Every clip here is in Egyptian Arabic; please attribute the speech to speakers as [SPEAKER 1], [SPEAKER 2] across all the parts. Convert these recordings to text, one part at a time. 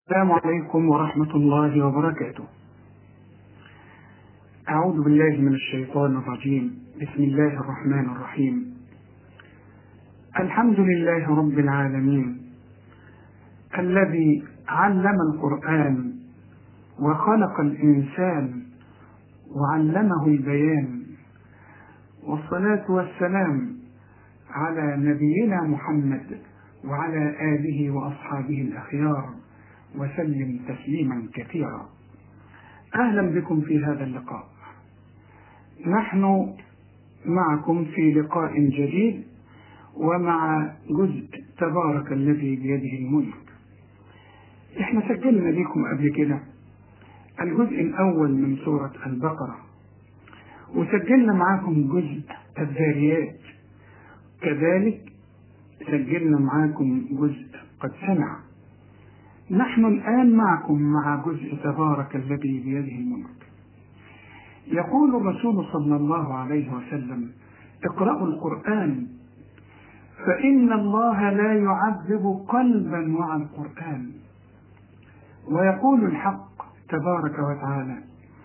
[SPEAKER 1] السلام عليكم ورحمة الله وبركاته. أعوذ بالله من الشيطان الرجيم، بسم الله الرحمن الرحيم. الحمد لله رب العالمين الذي علم القرآن وخلق الإنسان وعلمه البيان والصلاة والسلام على نبينا محمد وعلى آله وأصحابه الأخيار وسلم تسليما كثيرا اهلا بكم في هذا اللقاء نحن معكم في لقاء جديد ومع جزء تبارك الذي بيده الملك احنا سجلنا لكم قبل كده الجزء الاول من سوره البقره وسجلنا معاكم جزء الذاريات كذلك سجلنا معاكم جزء قد سمع نحن الآن معكم مع جزء تبارك الذي بيده الملك يقول الرسول صلى الله عليه وسلم اقرأوا القرآن فإن الله لا يعذب قلبا مع القرآن ويقول الحق تبارك وتعالى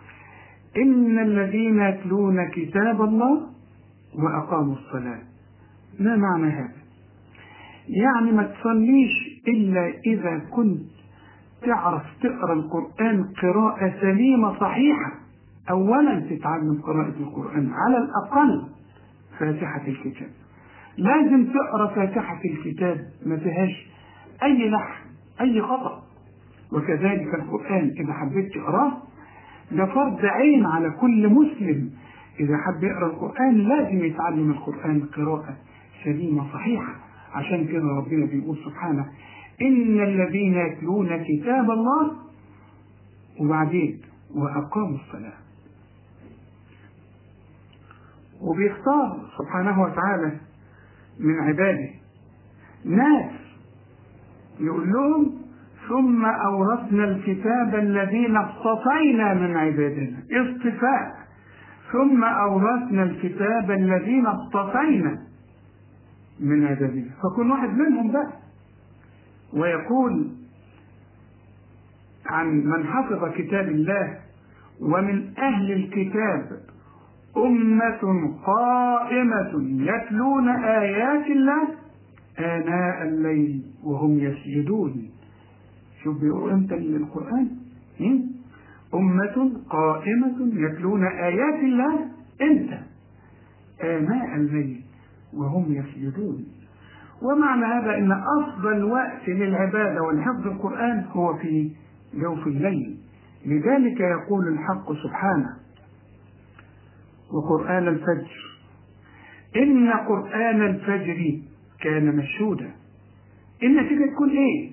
[SPEAKER 1] إن الذين يتلون كتاب الله وأقاموا الصلاة ما معنى هذا يعني ما تصليش إلا إذا كنت تعرف تقرأ القرآن قراءة سليمة صحيحة أولا تتعلم قراءة القرآن على الأقل فاتحة الكتاب لازم تقرأ فاتحة الكتاب ما فيهاش أي لحن أي خطأ وكذلك القرآن إذا حبيت تقراه ده فرض عين على كل مسلم إذا حب يقرأ القرآن لازم يتعلم القرآن قراءة سليمة صحيحة عشان كده ربنا بيقول سبحانه إن الذين يتلون كتاب الله وبعدين وأقاموا الصلاة وبيختار سبحانه وتعالى من عباده ناس يقول لهم ثم أورثنا الكتاب الذين اصطفينا من عبادنا اصطفاء ثم أورثنا الكتاب الذين اصطفينا من عبادنا فكل واحد منهم بقى ويقول عن من حفظ كتاب الله ومن أهل الكتاب أمة قائمة يتلون آيات الله آناء الليل وهم يسجدون شوف بيقول أنت القرآن أمة قائمة يتلون آيات الله أنت آناء الليل وهم يسجدون ومعنى هذا ان افضل وقت للعباده ولحفظ القران هو في جوف الليل لذلك يقول الحق سبحانه وقران الفجر ان قران الفجر كان مشهودا النتيجه تكون ايه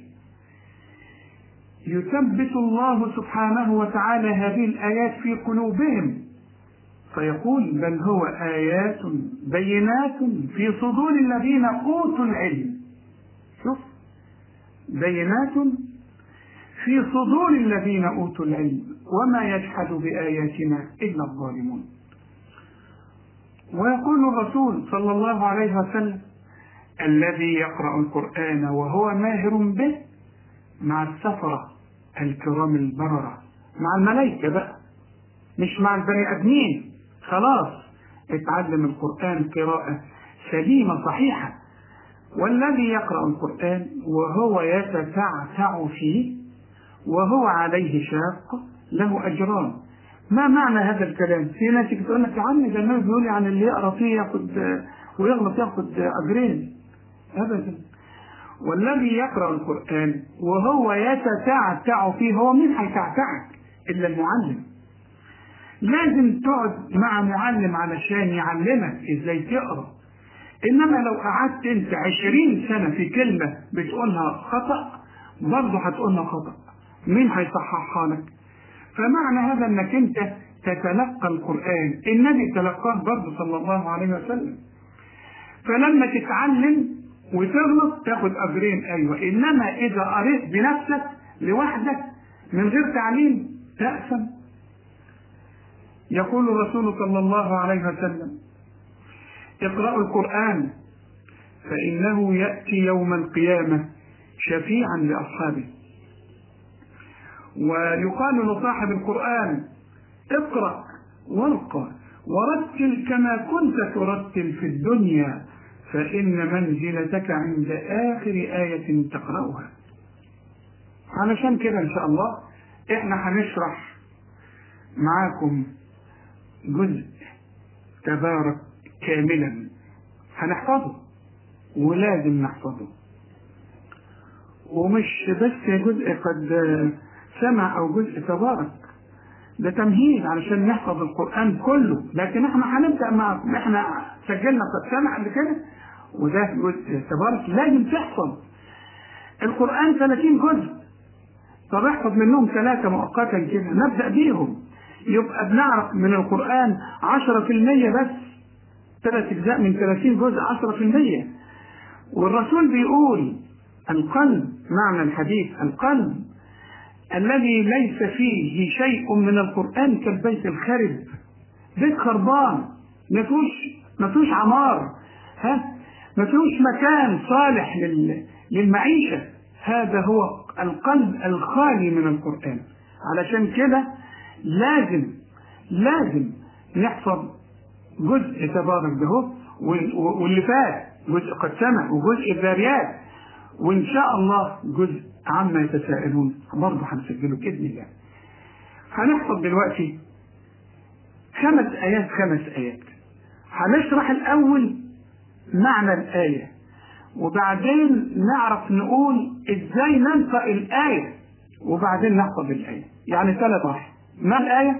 [SPEAKER 1] يثبت الله سبحانه وتعالى هذه الايات في قلوبهم فيقول بل هو آيات بينات في صدور الذين أوتوا العلم شوف بينات في صدور الذين أوتوا العلم وما يجحد بآياتنا إلا الظالمون ويقول الرسول صلى الله عليه وسلم الذي يقرأ القرآن وهو ماهر به مع السفرة الكرام البررة مع الملائكة بقى مش مع البني آدمين خلاص اتعلم القرآن قراءة سليمة صحيحة والذي يقرأ القرآن وهو يتتعتع فيه وهو عليه شاق له أجران ما معنى هذا الكلام؟ في ناس بتقول لك يا عم ده النبي بيقول عن اللي يقرا فيه ياخد ويغلط ياخد اجرين ابدا والذي يقرا القران وهو يتتعتع فيه هو مين هيتعتعك الا المعلم لازم تقعد مع معلم علشان يعلمك ازاي تقرا انما لو قعدت انت عشرين سنة في كلمة بتقولها خطأ برضه هتقولها خطأ مين هيصححها لك فمعنى هذا انك انت تتلقى القرآن النبي تلقاه برضه صلى الله عليه وسلم فلما تتعلم وتغلط تاخد اجرين ايوه انما اذا قريت بنفسك لوحدك من غير تعليم تأثم يقول الرسول صلى الله عليه وسلم اقرأوا القرآن فإنه يأتي يوم القيامة شفيعا لأصحابه ويقال لصاحب القرآن اقرأ وارقى ورتل كما كنت ترتل في الدنيا فإن منزلتك عند آخر آية تقرأها علشان كده إن شاء الله إحنا هنشرح معاكم جزء تبارك كاملا هنحفظه ولازم نحفظه ومش بس جزء قد سمع او جزء تبارك ده تمهيد علشان نحفظ القرآن كله لكن احنا هنبدأ معكم احنا سجلنا قد سمع قبل كده وده جزء تبارك لازم تحفظ القرآن 30 جزء طب احفظ منهم ثلاثة مؤقتا كده نبدأ بيهم يبقى بنعرف من القرآن 10% بس ثلاث أجزاء من 30 جزء 10% والرسول بيقول القلب معنى الحديث القلب الذي ليس فيه شيء من القرآن كالبيت الخرب بيت خربان ما فيهوش ما فيهوش عمار ها ما فيهوش مكان صالح لل... للمعيشة هذا هو القلب الخالي من القرآن علشان كده لازم لازم نحفظ جزء تبارك ده واللي فات جزء قد سمع وجزء الذاريات وان شاء الله جزء عما يتساءلون برضه هنسجله باذن الله. هنحفظ دلوقتي خمس ايات خمس ايات. هنشرح الاول معنى الايه وبعدين نعرف نقول ازاي ننطق الايه وبعدين نحفظ الايه. يعني ثلاث واحد. ما الايه؟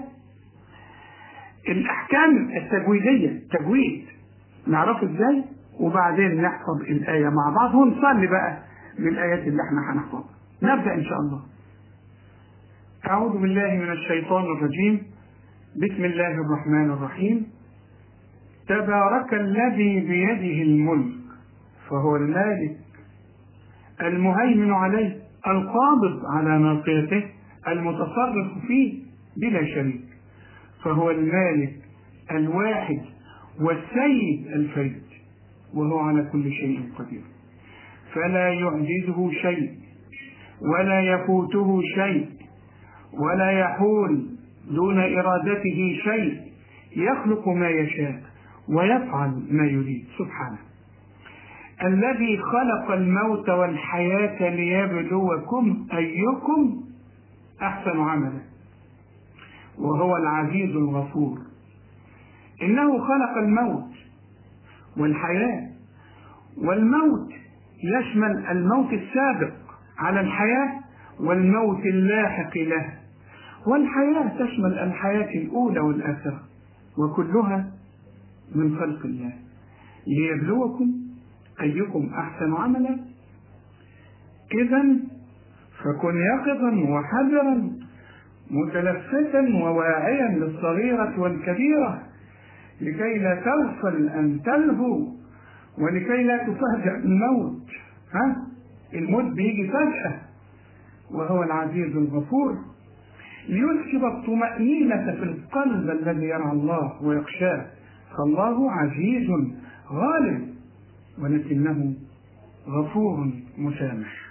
[SPEAKER 1] الاحكام التجويديه تجويد نعرفه ازاي وبعدين نحفظ الايه مع بعض ونصلي بقى بالآيات اللي احنا هنحفظها. نبدأ إن شاء الله. أعوذ بالله من الشيطان الرجيم. بسم الله الرحمن الرحيم. تبارك الذي بيده الملك فهو المالك المهيمن عليه القابض على ناصيته المتصرف فيه بلا شريك فهو المالك الواحد والسيد الفريد وهو على كل شيء قدير فلا يعجزه شيء ولا يفوته شيء ولا يحول دون ارادته شيء يخلق ما يشاء ويفعل ما يريد سبحانه الذي خلق الموت والحياه ليبلوكم ايكم احسن عملا وهو العزيز الغفور انه خلق الموت والحياه والموت يشمل الموت السابق على الحياة والموت اللاحق له والحياة تشمل الحياة الأولى والآخرة وكلها من خلق الله ليبلوكم أيكم أحسن عملا إذا فكن يقظا وحذرا متلفتا وواعيا للصغيرة والكبيرة لكي لا تغفل أن تلهو ولكي لا تفاجأ الموت ها الموت بيجي فجأة وهو العزيز الغفور ليسكب الطمأنينة في القلب الذي يرعى الله ويخشاه فالله عزيز غالب ولكنه غفور مسامح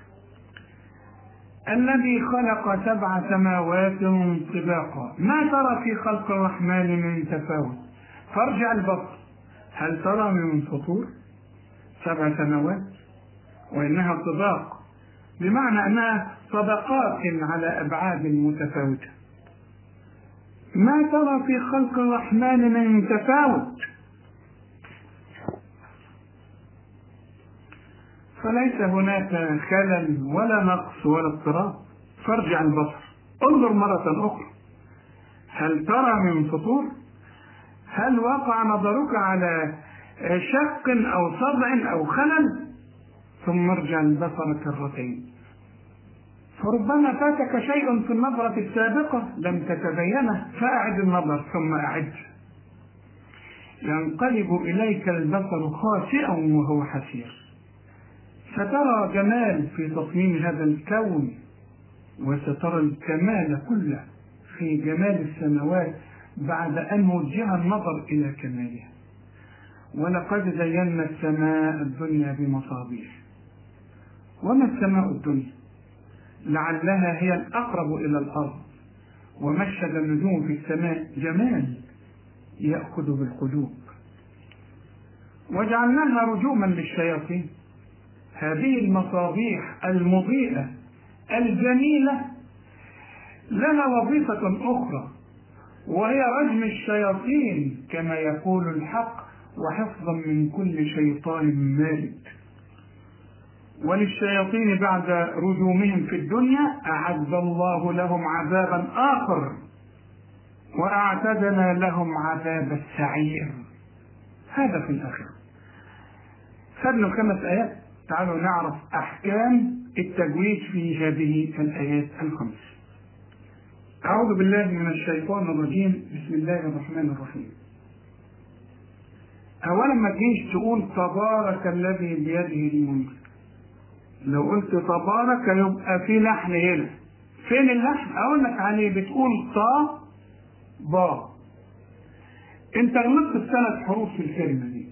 [SPEAKER 1] الذي خلق سبع سماوات طباقا ما ترى في خلق الرحمن من تفاوت فارجع البصر هل ترى من فطور سبع سنوات وإنها طباق بمعنى أنها طبقات على أبعاد متفاوتة ما ترى في خلق الرحمن من تفاوت فليس هناك خلل ولا نقص ولا اضطراب فارجع البصر انظر مرة أخرى هل ترى من فطور هل وقع نظرك على شق أو صدع أو خلل ثم ارجع البصر كرتين فربما فاتك شيء في النظرة السابقة لم تتبينه فأعد النظر ثم أعد ينقلب إليك البصر خاسئا وهو حسير سترى جمال في تصميم هذا الكون وسترى الكمال كله في جمال السماوات بعد أن وجه النظر إلى كمالها ولقد زينا السماء الدنيا بمصابيح وما السماء الدنيا لعلها هي الأقرب إلى الأرض ومشد النجوم في السماء جمال يأخذ بالقلوب وجعلناها رجوما للشياطين هذه المصابيح المضيئة الجميلة لها وظيفة أخرى وهي رجم الشياطين كما يقول الحق وحفظا من كل شيطان مارد وللشياطين بعد رجومهم في الدنيا أعد الله لهم عذابا آخر وأعتدنا لهم عذاب السعير هذا في الآخرة خدنا خمس آيات تعالوا نعرف أحكام التجويد في هذه الآيات الخمس أعوذ بالله من الشيطان الرجيم بسم الله الرحمن الرحيم أولا ما تجيش تقول تبارك الذي بيده الملك لو قلت تبارك يبقى في لحن هنا فين اللحن؟ أقول لك عليه بتقول طا با أنت غلطت في ثلاث حروف في الكلمة دي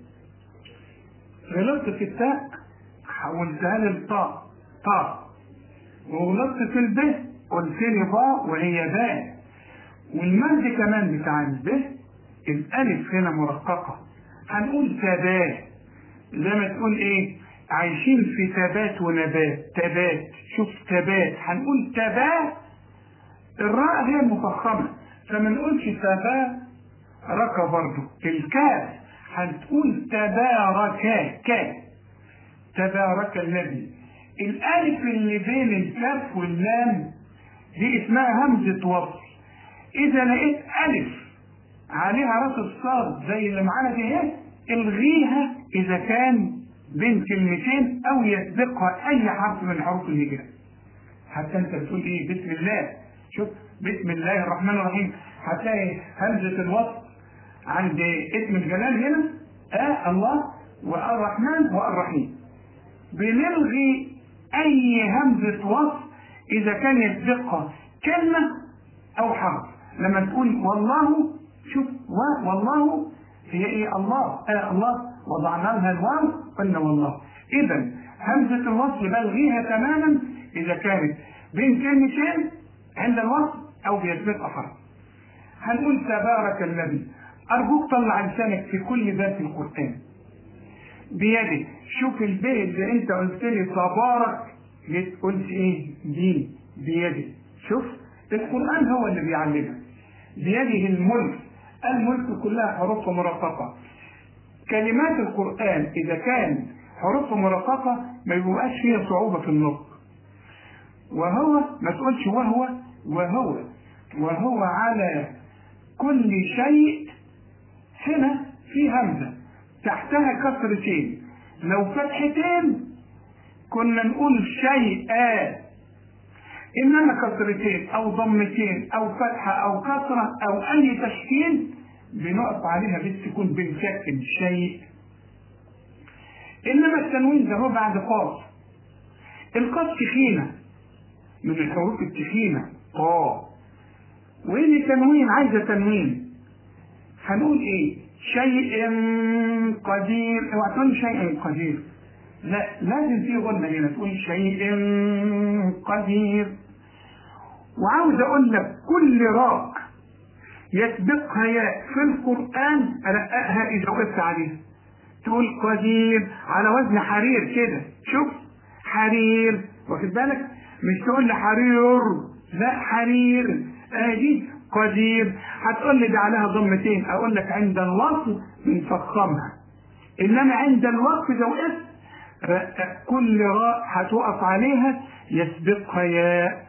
[SPEAKER 1] غلطت في التاء حولتها للطاء طاء وغلطت في الب قلت لي باء وهي باء والمد كمان بتاع الب الألف هنا مرققة هنقول تبات زي ما تقول ايه عايشين في تبات ونبات تبات شوف تبات هنقول تبات الراء هي المفخمة فما نقولش تبا ركا برضو الكاف هتقول تبارك ك تبارك الذي الالف اللي بين الكاف واللام دي اسمها همزة وصل اذا لقيت الف عليها راس الصاد زي اللي معانا دي اهي الغيها اذا كان بين كلمتين او يسبقها اي حرف من حروف الهجاء حتى انت بتقول ايه بسم الله شوف بسم الله الرحمن الرحيم هتلاقي همزه الوصل عند اسم الجلال هنا آه الله والرحمن والرحيم بنلغي اي همزه وصل اذا كان يسبقها كلمه او حرف لما تقول والله شوف و والله هي ايه الله آه الله وضعنا لها الواو قلنا والله اذا همزه الوصل بلغيها تماما اذا كانت بين كلمتين عند الوصل او بيسبقها حرف هنقول تبارك الذي ارجوك طلع لسانك في كل باب في القران بيدك شوف البيت اللي انت قلت لي تبارك جيت قلت ايه دي بيدك شوف القران هو اللي بيعلمك بيده الملك الملك كلها حروف مرققة كلمات القرآن إذا كان حروف مرققة ما يبقاش فيها صعوبة في النطق وهو ما تقولش وهو وهو وهو على كل شيء هنا في همزة تحتها كسرتين لو فتحتين كنا نقول شيئا انما كسرتين او ضمتين او فتحه او كسره او اي تشكيل بنقف عليها بالسكون بنسكن شيء انما التنوين ده هو بعد قاف القاف تخينه من الحروف التخينه قا وين التنوين عايزه تنوين هنقول ايه شيء قدير اوعى تقول شيء قدير لا لازم في غنة هنا تقول شيء قدير وعاوز اقول لك كل راء يسبقها ياء في القرآن أرققها إذا وقفت عليها تقول قدير على وزن حرير كده شوف حرير واخد بالك مش تقول لي حرير لا حرير ادي قدير هتقول لي ده عليها ضمتين اقول لك عند الوصل بنفخمها انما عند الوقف اذا وقفت كل راء هتقف عليها يسبقها ياء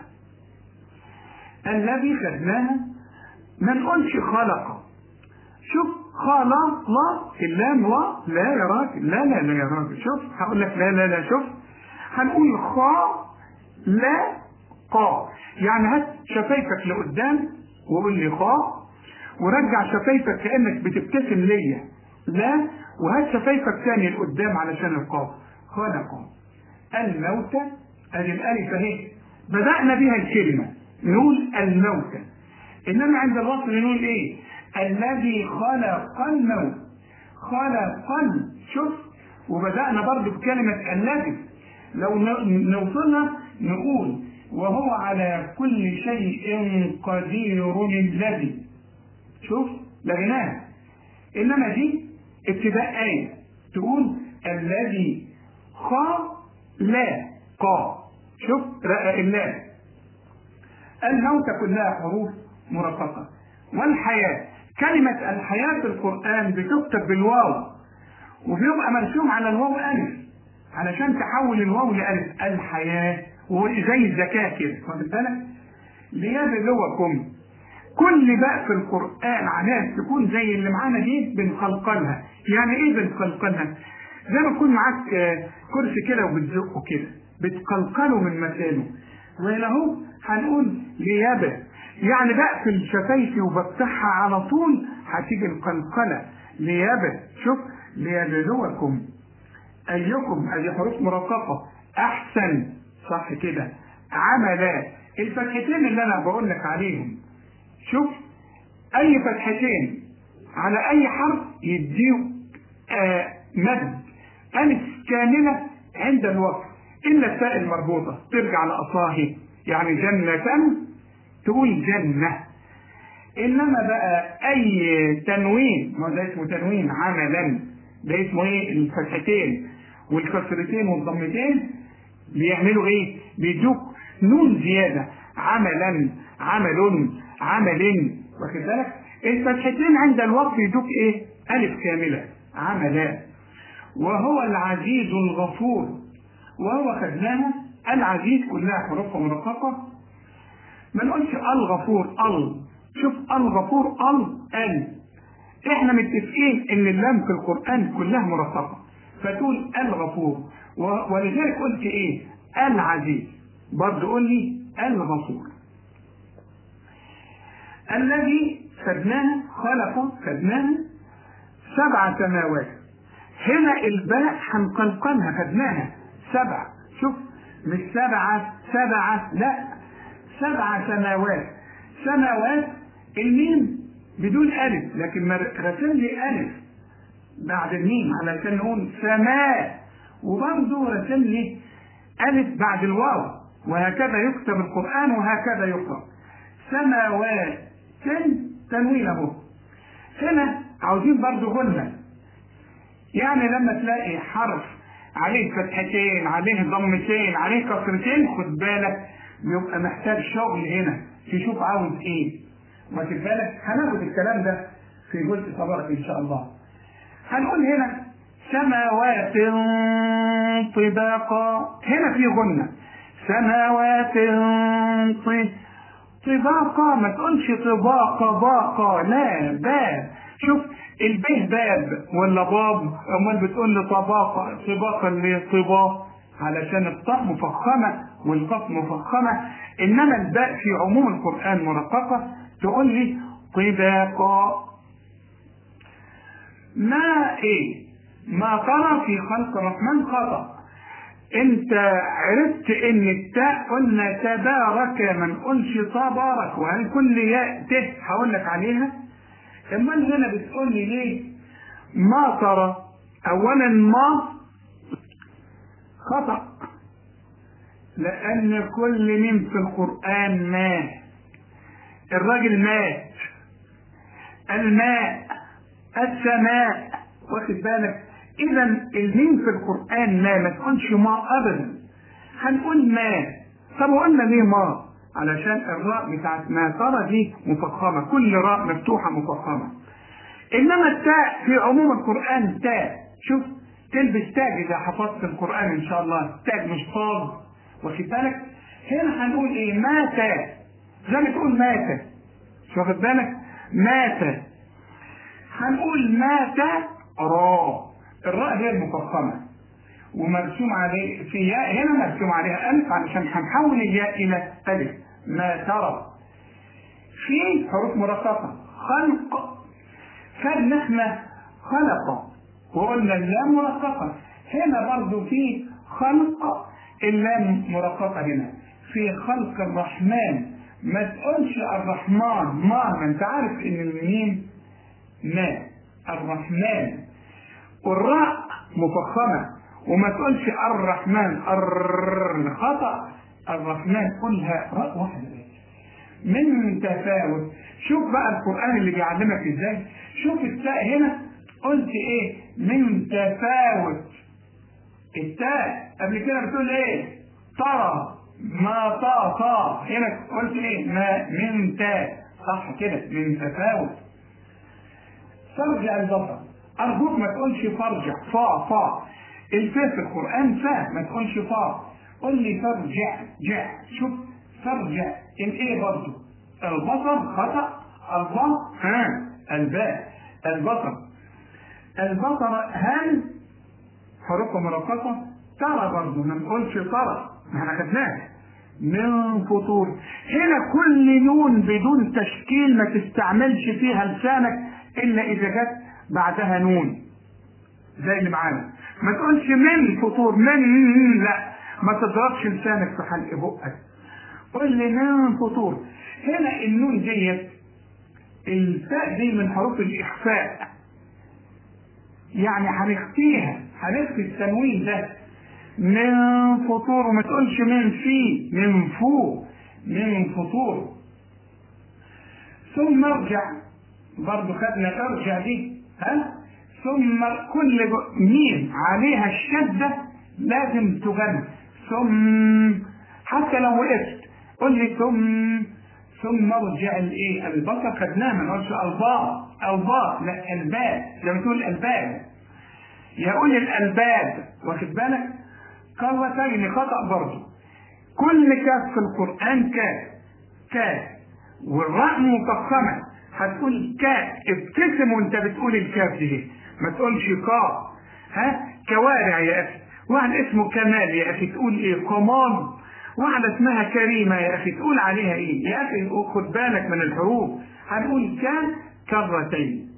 [SPEAKER 1] الذي خدناها ما نقولش خلق شوف خلق لا اللام لا لا يا راجل لا لا لا يا راجل شوف هقول لك لا لا لا شوف هنقول خا لا قا يعني هات شفايفك لقدام وقول لي خا ورجع شفايفك كانك بتبتسم ليا لا وهات شفايفك تاني لقدام علشان القاف خلق الموت ادي الالف اهي بدانا بها الكلمه نقول الموت انما عند الوصل نقول ايه الذي خلق الموت خلق شوف وبدانا برضه بكلمه الذي لو نوصلها نقول وهو على كل شيء قدير الذي شوف لغناها انما دي ابتداء آية تقول الذي خا لا قا شوف رأى الله الموت كلها حروف مرققة والحياة كلمة الحياة في القرآن بتكتب بالواو وبيبقى مرسوم على الواو ألف علشان تحول الواو لألف الحياة وهو زي الزكاة كده واخد بالك؟ ليبلوكم كل بقى في القرآن عليها تكون زي اللي معانا دي بنقلقلها يعني ايه بنقلقلها؟ زي ما يكون معاك كرسي كده وبتزقه كده بتقلقله من مكانه وهنا اهو هنقول ليابة يعني بقفل شفايفي وبفتحها على طول هتيجي القلقلة ليابة شوف ليبلوكم أيكم أدي حروف مرققة أحسن صح كده عملا الفتحتين اللي أنا بقول لك عليهم شوف أي فتحتين على أي حرف يديه آه مد ألف كاملة عند الوقف إلا التاء المربوطة ترجع لأصاهي يعني جنة تقول جنة إنما بقى أي تنوين ما ده اسمه تنوين عملا ده اسمه إيه الفتحتين والكسرتين والضمتين بيعملوا إيه؟ بيدوك نون زيادة عملا عمل عمل واخد بالك؟ الفتحتين عند الوقف يدوك إيه؟ ألف كاملة عملا وهو العزيز الغفور وهو خدناها العزيز كلها حروف مرققة ما نقولش الغفور ال شوف الغفور ال ال احنا متفقين ان اللام في القرآن كلها مرققة فتقول الغفور ولذلك قلت ايه العزيز برضه قول لي الغفور الذي خدناها خلق خدناها سبع سماوات هنا الباء هنقلقلها خدناها سبع شوف مش سبعة سبعة لا سبع سماوات سماوات الميم بدون ألف لكن رسم لي ألف بعد الميم علشان نقول سماء وبرضه رسم لي ألف بعد الواو وهكذا يكتب القرآن وهكذا يقرأ سماوات تنوين اهو هنا عاوزين برضه غنة يعني لما تلاقي حرف عليه فتحتين عليه ضمتين عليه كسرتين خد بالك بيبقى محتاج شغل هنا تشوف عاوز ايه واخد بالك هناخد الكلام ده في جزء تبارك ان شاء الله هنقول هنا سماوات طباقا هنا في غنة سماوات طباقا ما تقولش طباقا باقا لا باب شوف البيه باب ولا باب امال بتقول لي طباقه طباقه اللي هي طبا علشان الطاء مفخمه والقاف مفخمه انما الباء في عموم القران مرققه تقول لي طباقا ما ايه ما ترى في خلق الرحمن خطأ انت عرفت ان التاء قلنا تبارك من قلش تبارك وهل كل ياء ته هقول لك عليها امال هنا بتقول لي ليه ما ترى اولا ما خطأ لان كل ميم في القرآن مات الراجل مات الماء السماء واخد بالك اذا الميم في القرآن ما ما تكونش ما ابدا هنقول ما طب وقلنا ليه ما علشان الراء بتاعت ما ترى دي مفخمة كل راء مفتوحة مفخمة إنما التاء في عموم القرآن تاء شوف تلبس تاج إذا حفظت القرآن إن شاء الله تاج مش طاج واخد بالك هنا هنقول إيه مات زي ما تقول مات مش واخد بالك مات هنقول مات راء الراء هي المفخمة ومرسوم عليه في ياء هنا مرسوم عليها ألف علشان هنحول الياء إلى ألف ما ترى في حروف مرققة خلق خدنا احنا خلق وقلنا اللام مرققة هنا برضو في خلق اللام مرققة هنا في خلق الرحمن ما تقولش الرحمن ما ما انت عارف ان الميم ما الرحمن والراء مفخمة وما تقولش الرحمن الر خطأ الرحمن قلها راء واحده بس من تفاوت شوف بقى القران اللي بيعلمك ازاي شوف التاء هنا قلت ايه من تفاوت التاء قبل كده بتقول ايه ترى ما طا طا هنا قلت ايه ما من تاء صح كده من تفاوت فرجع البصر ارجوك ما تقولش فرجع فا فا الفاء في القران فا ما تقولش فا قل لي فرجع جع شوف فرجع الايه برضه البصر خطا الله ها الباء البصر البصر هل حروف مرققه ترى برضه ما نقولش ترى ما احنا خدناها من فطور هنا كل نون بدون تشكيل ما تستعملش فيها لسانك الا اذا جت بعدها نون زي اللي معانا ما تقولش من فطور من لا ما تضربش لسانك في حلق بقك قول لي من فطور هنا النون ديت الفاء دي من حروف الاخفاء يعني هنخفيها هنخفي التنوين ده من فطور وما تقولش من في من فوق من فطور ثم ارجع برضه خدنا ارجع دي ها ثم كل ميم عليها الشدة لازم تغنى ثم حتى لو وقفت قل لي ثم ثم ارجع الايه البصر خدناها ما نقولش الباء الباء لا الباب زي ما تقول الباب يقول الالباب واخد بالك قرتين خطأ برضه كل كاف في القرآن كاف كاف والراء مفخمة هتقول كاف ابتسم وانت بتقول الكاف دي ما تقولش قا ها كوارع يا اخي واحد اسمه كمال يا اخي تقول ايه قمال واحدة اسمها كريمة يا اخي تقول عليها ايه يا اخي خد بالك من الحروف هنقول كان كرتين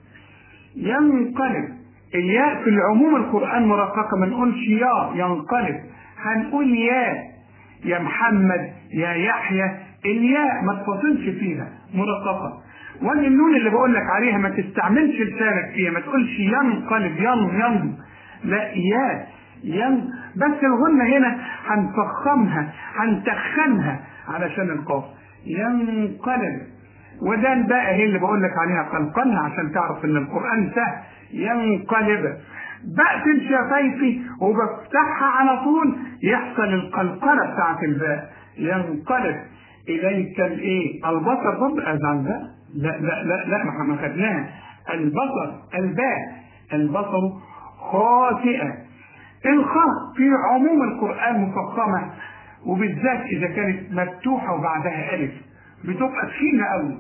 [SPEAKER 1] ينقلب الياء في العموم القرآن مرققة ما نقولش يا ينقلب هنقول يا يا محمد يا يحيى الياء ما تفصلش فيها مرققة وان النون اللي بقول لك عليها ما تستعملش لسانك فيها ما تقولش ينقلب ين ين لا يا ين بس الغنة هنا هنفخمها هنتخنها علشان القاف ينقلب وده بقى هي اللي بقول لك عليها قلقلها عشان تعرف ان القرآن سهل ينقلب بقفل شفايفي وبفتحها على طول يحصل القلقلة بتاعت الباء ينقلب إليك الإيه؟ البصر برضه أذان ده لا لا لا لا ما خدناها البصر الباء البصر خاطئة الخاء في عموم القرآن مفخمة وبالذات إذا كانت مفتوحة وبعدها ألف بتبقى تخينة قوي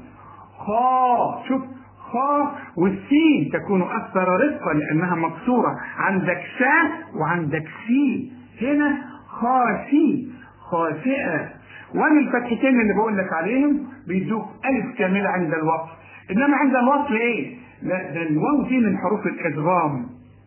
[SPEAKER 1] خا شوف خا والسين تكون أكثر رفقا لأنها مكسورة عندك سا وعندك سي هنا خاسي خاسئة ومن الفتحتين اللي بقول لك عليهم بيدوك ألف كاملة عند الوصل إنما عند الوصل إيه؟ لا ده الواو دي من حروف الإدغام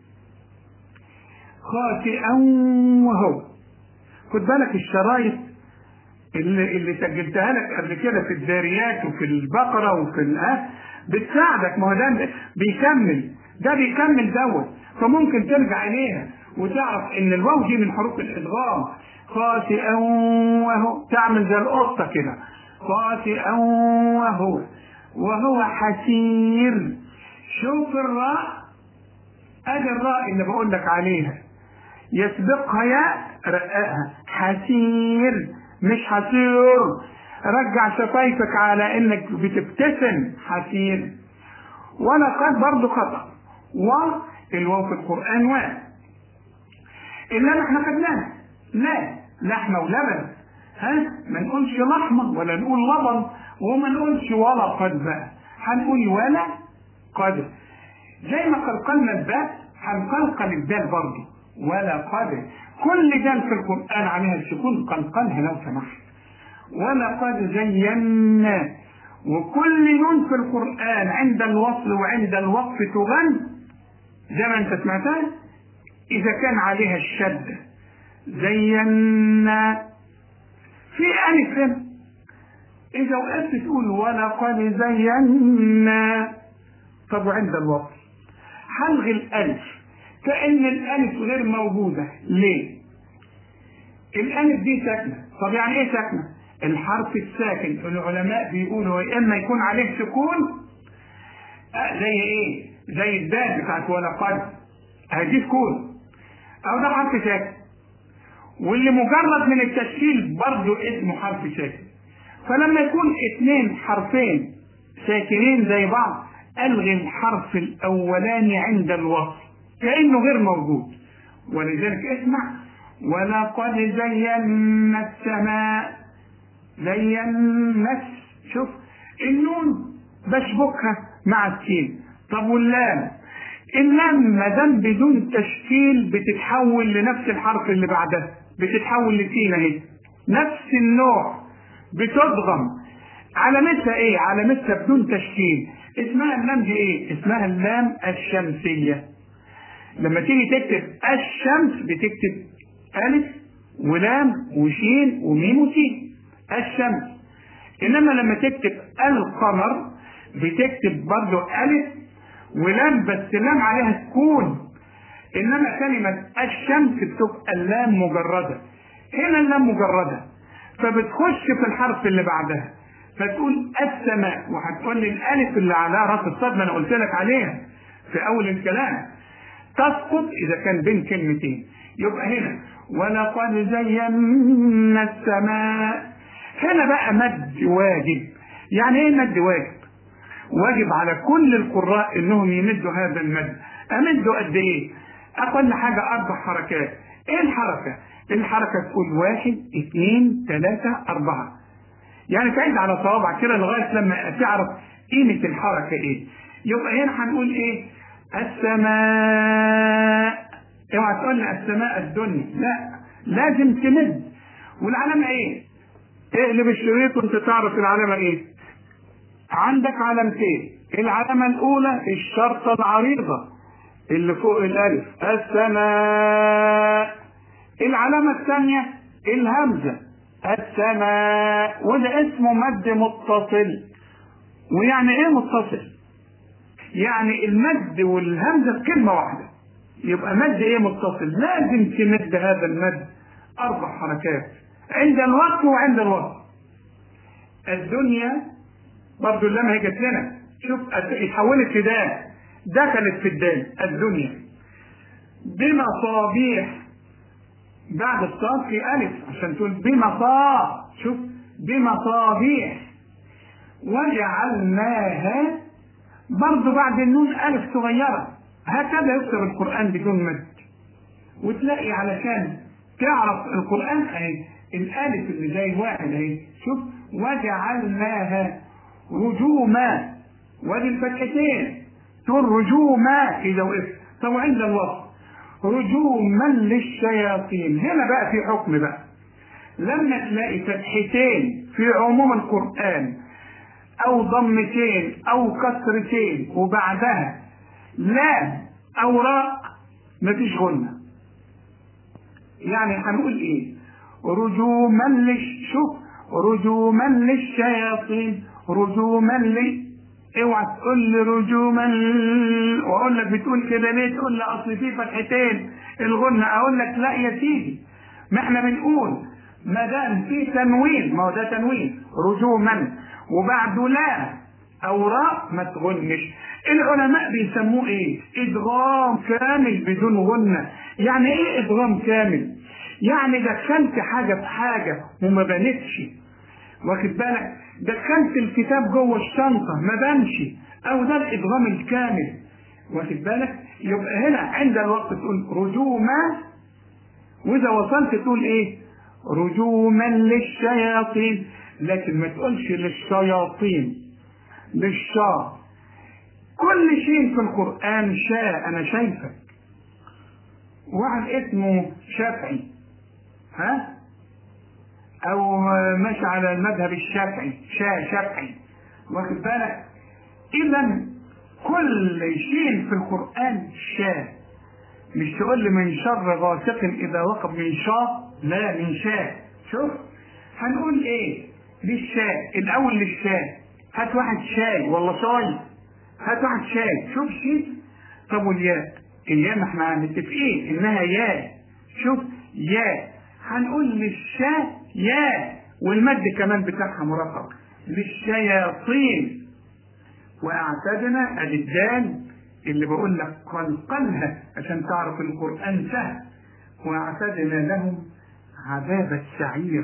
[SPEAKER 1] خاطئا وهو خد بالك الشرايط اللي اللي سجلتها لك قبل كده في الذاريات وفي البقره وفي الاه بتساعدك ما هو ده بيكمل ده بيكمل دوت فممكن ترجع اليها وتعرف ان الواو دي من حروف الادغام خاطئا وهو تعمل زي القطه كده خاطئا وهو وهو حسير شوف الراء ادي الراء اللي بقول لك عليها يسبقها ياء رققها حسير مش حسير رجع شفايفك على انك بتبتسم حسير ولقد برضه خطأ والواو في القرآن و إلا احنا خدناها لا لحمة ولبن ها ما نقولش لحمة ولا نقول لبن وما نقولش ولا قد بقى هنقول ولا قد زي ما قلقلنا الباء هنقلقل الدال برضه ولا قد كل دال في القرآن عليها السكون قلقلها لو سمحت ولقد زينا وكل نون في القرآن عند الوصل وعند الوقف تغن زي ما انت سمعتها إذا كان عليها الشد زينا في ألف هنا إذا وقفت تقول ولقد زينا طب وعند الوصل هلغي الألف كأن الألف غير موجودة ليه؟ الألف دي ساكنة طب يعني ايه ساكنه الحرف الساكن العلماء بيقولوا يا اما يكون عليه سكون آه زي ايه زي الدال بتاعت ولقد هدي سكون او ده حرف ساكن واللي مجرد من التشكيل برضه اسمه حرف ساكن فلما يكون اثنين حرفين ساكنين زي بعض الغي الحرف الاولاني عند الوصل كانه غير موجود ولذلك اسمع ولقد زينا السماء زينا شوف النون بشبكها مع السين طب واللام اللام ما دام بدون تشكيل بتتحول لنفس الحرف اللي بعدها بتتحول لسين اهي نفس النوع بتضغم علامتها ايه علامتها بدون تشكيل اسمها اللام دي ايه اسمها اللام الشمسيه لما تيجي تكتب الشمس بتكتب الف ولام وشين وميم وسين الشمس انما لما تكتب القمر بتكتب برضو الف ولام بس لام عليها سكون انما كلمة الشمس بتبقى اللام مجردة هنا اللام مجردة فبتخش في الحرف اللي بعدها فتقول السماء وهتقول لي الالف اللي على راس الصدمة انا قلت لك عليها في اول الكلام تسقط اذا كان بين كلمتين يبقى هنا ولقد زينا السماء هنا بقى مد واجب يعني ايه مد واجب واجب على كل القراء انهم يمدوا هذا المد امده قد ايه اقل حاجه اربع حركات ايه الحركه الحركه تقول واحد اثنين ثلاثه اربعه يعني تعيد على صوابعك كده لغايه لما تعرف قيمه الحركه ايه يبقى هنا هنقول ايه السماء اوعى تقول لي السماء الدنيا لا لازم تمد والعلامه ايه اقلب الشريط وانت تعرف العلامه ايه عندك علامتين العلامه الاولى الشرطه العريضه اللي فوق الالف السماء العلامه الثانيه الهمزه السماء وده اسمه مد متصل ويعني ايه متصل يعني المد والهمزه في كلمه واحده يبقى مد ايه متصل لازم تمد هذا المد اربع حركات عند الوقت وعند الوقت الدنيا برضو اللام هي جت لنا شوف اتحولت في دال دخلت في الدال الدنيا بمصابيح بعد الصاد في الف عشان تقول بمصاب شوف بمصابيح وجعلناها برضو بعد النون الف صغيره هكذا يكتب القران بدون مد وتلاقي علشان تعرف القران اهي الالف اللي زي الواحد اهي شوف وجعلناها رجوما وادي الفتحتين تقول رجوما اذا وقفت طب وعند الوصف رجوما للشياطين هنا بقى في حكم بقى لما تلاقي فتحتين في عموم القرآن أو ضمتين أو كسرتين وبعدها لام أو راء مفيش غنة يعني هنقول إيه رجوما للش شوف رجوما للشياطين رجوما لي اوعى تقول لي رجوما واقول لك بتقول كده ليه تقول لي اصل في فتحتين الغنة اقول لك لا يا سيدي ما احنا بنقول ما دام في تنوين ما هو ده تنوين رجوما وبعده لا او راء ما تغنش العلماء بيسموه ايه ادغام كامل بدون غنة يعني ايه ادغام كامل يعني دخلت حاجة في حاجة وما بانتش واخد بالك دخلت الكتاب جوه الشنطه ما بانش او ده الادغام الكامل واخد بالك يبقى هنا عند الوقت تقول رجوما واذا وصلت تقول ايه رجوما للشياطين لكن ما تقولش للشياطين للشا كل شيء في القرآن شاء أنا شايفك واحد اسمه شافعي ها او ماشي على المذهب الشافعي شا شافعي واخد بالك اذا كل شيء في القران شاء مش تقول لي من شر غاسق اذا وقب من شاء لا من شاء شوف هنقول ايه للشاء الاول للشاء هات واحد شاي والله شاي هات واحد شاي شوف شيء طب والياء الياء ما احنا متفقين انها ياء شوف ياء هنقول للشاء يا والمد كمان بتاعها مرقق للشياطين واعتدنا ادي الدال اللي بقول لك قلقلها عشان تعرف القران سهل واعتدنا لهم عذاب السعير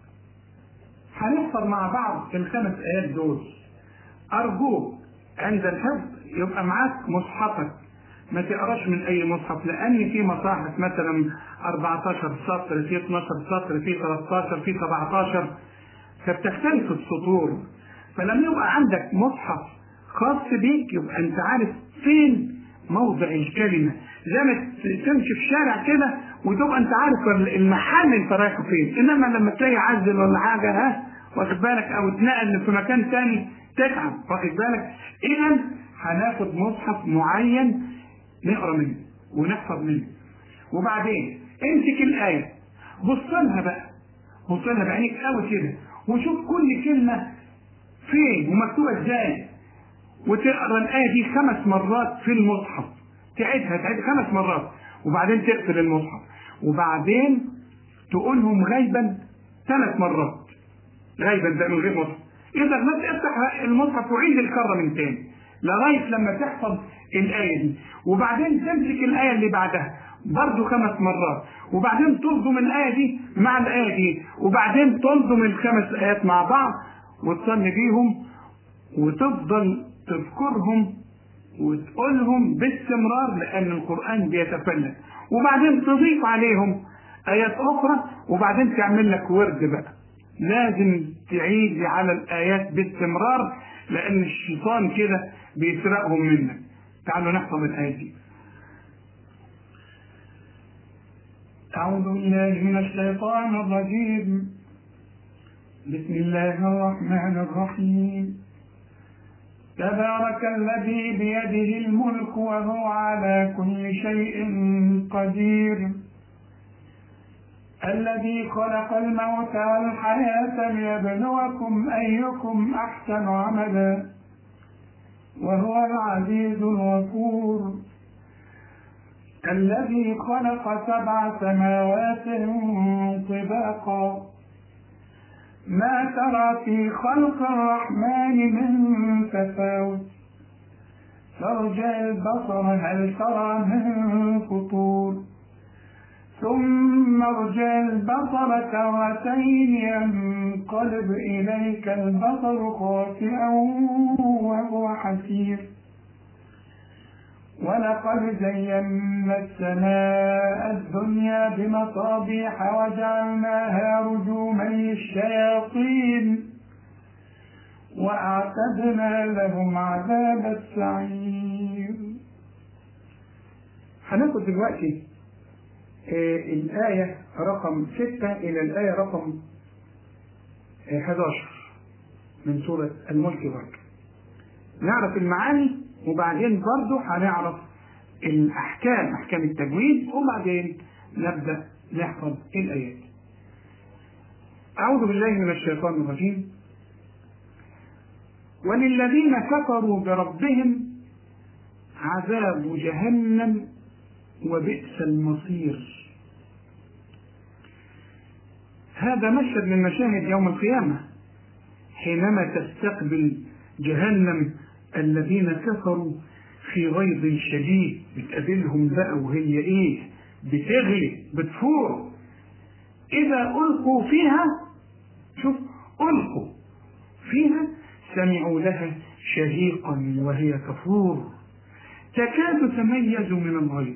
[SPEAKER 1] هنحفظ مع بعض الخمس ايات دول ارجوك عند الحفظ يبقى معاك مصحفك ما تقراش من اي مصحف لان في مصاحف مثلا 14 سطر في 12 سطر في 13 في 17 فبتختلف السطور فلما يبقى عندك مصحف خاص بيك يبقى انت عارف فين موضع الكلمة زي ما تمشي في شارع كده وتبقى انت عارف المحل انت رايحه فين انما لما تلاقي عزل ولا حاجة ها واخد بالك او اتنقل في مكان تاني تتعب واخد بالك اذا هناخد مصحف معين نقرا منه ونحفظ منه وبعدين امسك الايه بص لها بقى بص لها بعينيك قوي كده وشوف كل كلمه فين ومكتوبه ازاي وتقرا الايه دي خمس مرات في المصحف تعيدها تعيد خمس مرات وبعدين تقفل المصحف وبعدين تقولهم غيبا ثلاث مرات غيبا ده من غير مصحف اذا ما تفتح المصحف وعيد الكره من تاني لغايه لما تحفظ الايه دي وبعدين تمسك الايه اللي بعدها برضه خمس مرات وبعدين تلضم الايه دي مع الايه دي وبعدين تلضم الخمس ايات مع بعض وتصلي بيهم وتفضل تذكرهم وتقولهم باستمرار لان القران بيتفلت وبعدين تضيف عليهم ايات اخرى وبعدين تعمل لك ورد بقى لازم تعيد على الايات باستمرار لان الشيطان كده بيسرقهم منك تعالوا نحفظ الايه دي أعوذ بالله من الشيطان الرجيم بسم الله الرحمن الرحيم تبارك الذي بيده الملك وهو على كل شيء قدير الذي خلق الموت والحياة ليبلوكم أيكم أحسن عملا وهو العزيز الغفور الذي خلق سبع سماوات طباقا ما ترى في خلق الرحمن من تفاوت فارجع البصر هل ترى من فطور ثم ارجع البصر كرتين ينقلب إليك البصر خاسئا وهو حسير ولقد زينا السماء الدنيا بمصابيح وجعلناها رجوما للشياطين وأعتدنا لهم عذاب السعير هناخد دلوقتي آه الآية رقم ستة إلى الآية رقم آه 11 من سورة الملك برضه نعرف المعاني وبعدين برضه هنعرف الأحكام أحكام التجويد وبعدين نبدأ نحفظ الآيات أعوذ بالله من الشيطان الرجيم وللذين كفروا بربهم عذاب جهنم وبئس المصير هذا مشهد من مشاهد يوم القيامة حينما تستقبل جهنم الذين كفروا في غيظ شديد بتقابلهم بقى وهي ايه بتغلي بتفور اذا القوا فيها شوف القوا فيها سمعوا لها شهيقا وهي تفور تكاد تميز من الغيظ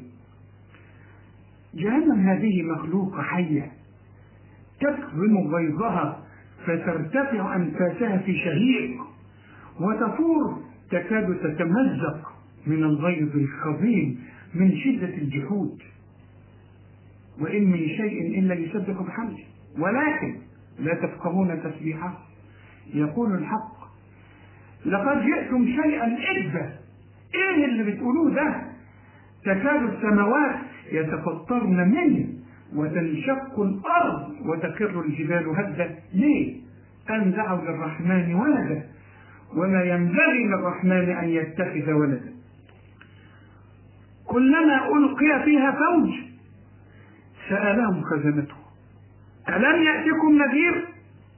[SPEAKER 1] جهنم هذه مخلوقة حية تكظم غيظها فترتفع أنفاسها في شهيق وتفور تكاد تتمزق من الغيظ الخظيم من شدة الجحود وإن من شيء إلا يسبح بحمده ولكن لا تفقهون تسبيحه يقول الحق لقد جئتم شيئا إذا إيه اللي بتقولوه ده تكاد السماوات يتفطرن منه وتنشق الأرض وتخر الجبال هدا ليه؟ أن دعوا للرحمن ولدا وما ينبغي للرحمن أن يتخذ ولدا كلما ألقي فيها فوج سألهم خزنته ألم يأتكم نذير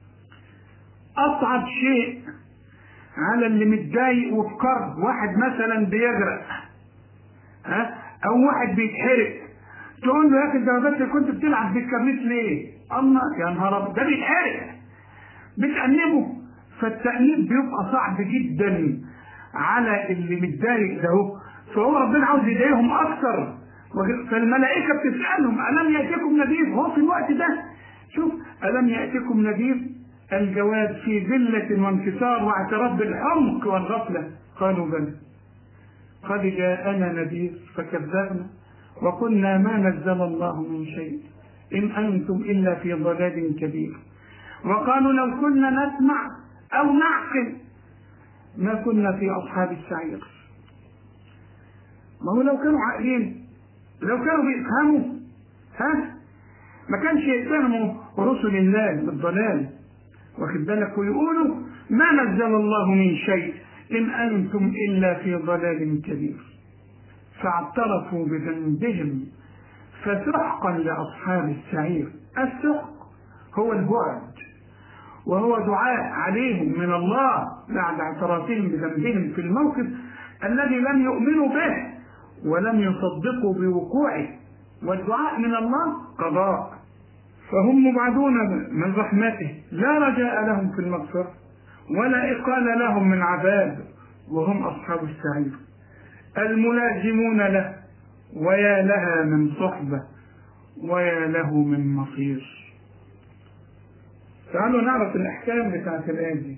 [SPEAKER 1] أصعب شيء على اللي متضايق وفي كرب واحد مثلا بيغرق ها أو واحد بيتحرق تقول له يا أخي ده بس كنت بتلعب بالكرنيس ليه؟ الله يا نهار أبيض ده بيتحرق بتأنبه فالتأنيب بيبقى صعب جدا على اللي متضايق ده هو فهو ربنا عاوز يضايقهم أكثر فالملائكة بتسألهم ألم يأتكم نذير هو في الوقت ده شوف ألم يأتكم نذير الجواب في ذلة وانكسار واعتراف بالحمق والغفلة قالوا بلى قد جاءنا نذير فكذبنا وقلنا ما نزل الله من شيء إن أنتم إلا في ضلال كبير وقالوا لو كنا نسمع أو نعقل ما كنا في أصحاب السعير ما هو لو كانوا عاقلين لو كانوا بيفهموا ها ما كانش يتهموا رسل الله بالضلال واخد بالك ويقولوا ما نزل الله من شيء إن أنتم إلا في ضلال كبير فاعترفوا بذنبهم فسحقا لأصحاب السعير السحق هو البعد وهو دعاء عليهم من الله بعد اعترافهم بذنبهم في الموقف الذي لم يؤمنوا به ولم يصدقوا بوقوعه والدعاء من الله قضاء فهم مبعدون من رحمته لا رجاء لهم في المغفرة ولا إقال لهم من عذاب وهم أصحاب السعير الملازمون له ويا لها من صحبة ويا له من مصير تعالوا نعرف الأحكام بتاعت الآية دي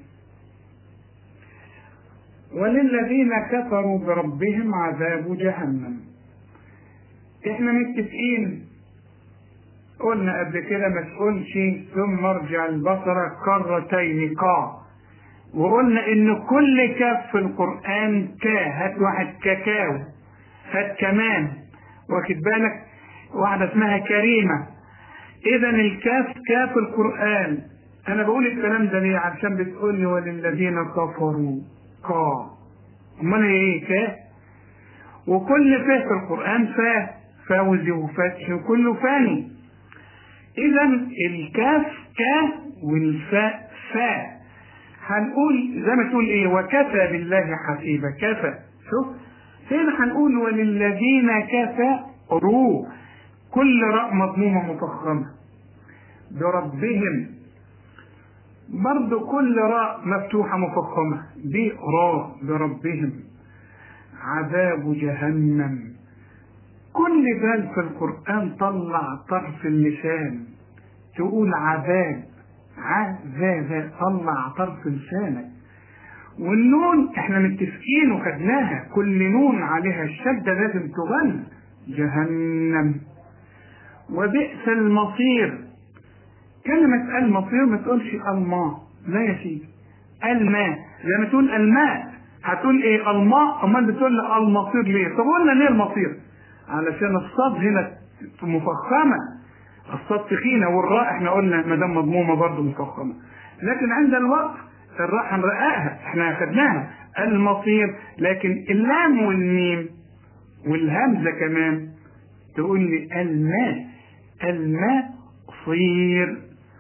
[SPEAKER 1] وللذين كفروا بربهم عذاب جهنم احنا متفقين قلنا قبل كده ما تقولش ثم ارجع البصر كرتين قاع وقلنا ان كل كاف في القران كا هات واحد كاكاو هات كمان واخد بالك واحده اسمها كريمه اذا الكاف كاف القران انا بقول الكلام ده ليه عشان بتقول لي وللذين كفروا قا امال ايه كا وكل فا في القران فا فوزي وفتح وكله فاني اذا الكاف كا والفاء فا هنقول زي ما تقول ايه وكفى بالله حسيبا كفى شوف هنا هنقول وللذين كفروا كل راء مضمومة مفخمة بربهم برضو كل راء مفتوحة مفخمة دي راء بربهم عذاب جهنم كل بال في القرآن طلع طرف اللسان تقول عذاب عذاب طلع طرف لسانك والنون احنا متفقين وخدناها كل نون عليها الشدة لازم تغن جهنم وبئس المصير كلمة المصير ما تقولش الماء لا يا سيدي الماء زي ما تقول الماء هتقول ايه الماء امال بتقول المصير ليه طب قلنا ليه المصير علشان الصاد هنا مفخمه الصاد تخينه والراء احنا قلنا ما دام مضمومه برضه مفخمه لكن عند الوقف الراء هنرققها احنا اخدناها المصير لكن اللام والميم والهمزه كمان تقول لي الماء الماء صير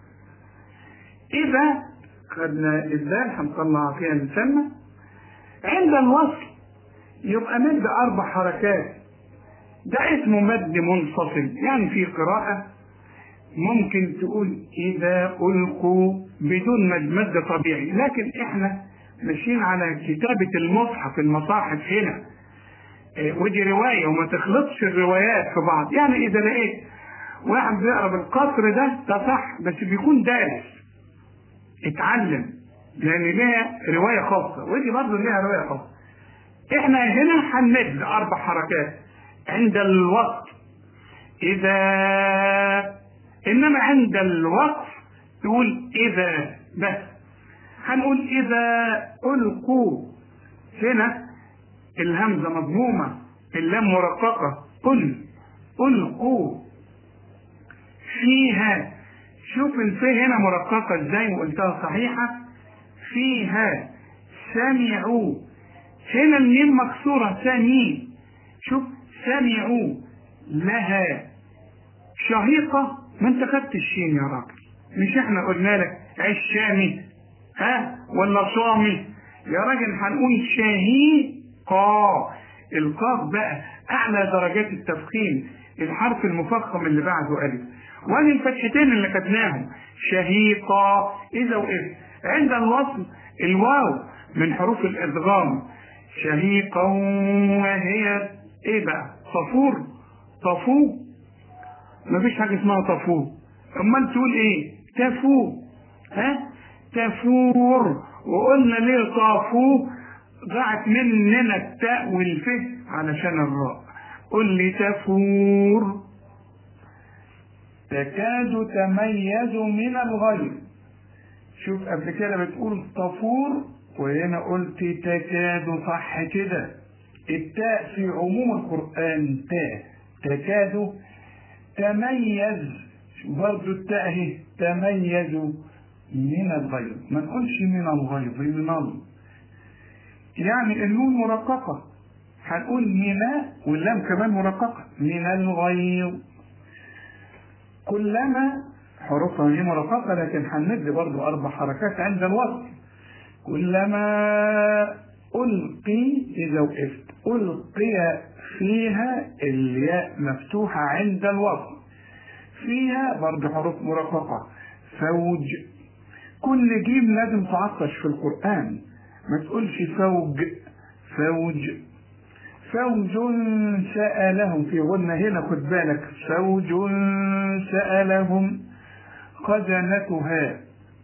[SPEAKER 1] اذا خدنا الدال هنطلع فيها لساننا عند الوصل يبقى مد اربع حركات ده اسمه مد منفصل يعني في قراءة ممكن تقول إذا ألقوا بدون مد مد طبيعي لكن إحنا ماشيين على كتابة المصحف المصاحف هنا ودي رواية وما تخلطش الروايات في بعض يعني إذا لقيت واحد بيقرا بالقصر ده ده صح بس بيكون دارس اتعلم لأن ليها رواية خاصة ودي برضه ليها رواية خاصة إحنا هنا هنمد أربع حركات عند الوقت إذا إنما عند الوقف تقول إذا بس هنقول إذا ألقوا هنا الهمزة مضمومة اللام مرققة قل ألقوا فيها شوف الفي هنا مرققة ازاي وقلتها صحيحة فيها سمعوا هنا الميم مكسورة ثاني شوف سمعوا لها شهيقة ما انت خدت الشين يا راجل مش احنا قلنا لك عيش شامي ها ولا صامي يا راجل هنقول شهي قا القاف بقى اعلى درجات التفخيم الحرف المفخم اللي بعده الف وادي الفتحتين اللي خدناهم شهيقا اذا وقف عند الوصل الواو من حروف الادغام شهيقا وهي ايه بقى صفور طفو مفيش حاجه اسمها طفو امال تقول ايه تفو ها تفور وقلنا ليه طافو ضاعت مننا التاء والف علشان الراء قل لي تفور تكاد تميز من الغيظ شوف قبل كده بتقول طفور وهنا قلت تكاد صح كده التاء في عموم القرآن تاء تكاد تميز برضو التاء اهي تميز من الغيظ ما نقولش من الغيظ من ال يعني النون مرققة هنقول من واللام كمان مرققة من الغيظ كلما حروفها هي مرققة لكن هنمد برضو أربع حركات عند الوصل كلما ألقي إذا وقفت ألقي فيها الياء مفتوحة عند الوصل فيها برضو حروف مرققة فوج كل جيم لازم تعطش في القرآن ما تقولش فوج فوج فوج سألهم في غنى هنا خد بالك فوج سألهم خزنتها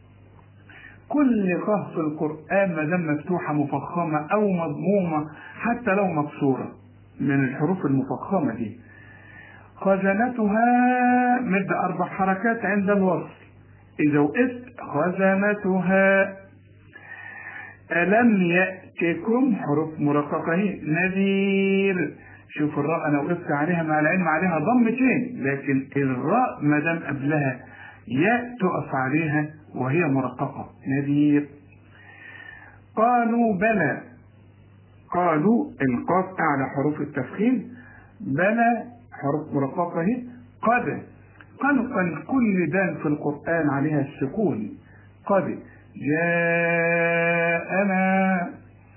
[SPEAKER 1] كل قاف في القرآن ما دام مفتوحة مفخمة أو مضمومة حتى لو مكسورة من الحروف المفخمة دي خزنتها مد أربع حركات عند الوصل إذا وقفت خزنتها ألم يأتكم حروف مرققة هي نذير شوف الراء أنا وقفت عليها مع العلم عليها ضمتين لكن الراء ما دام قبلها ياء تقف عليها وهي مرققة نذير قالوا بلى قالوا القاف أعلى حروف التفخيم بلى حروف مرققة هي قد قالوا قال كل دال في القرآن عليها السكون قد جاءنا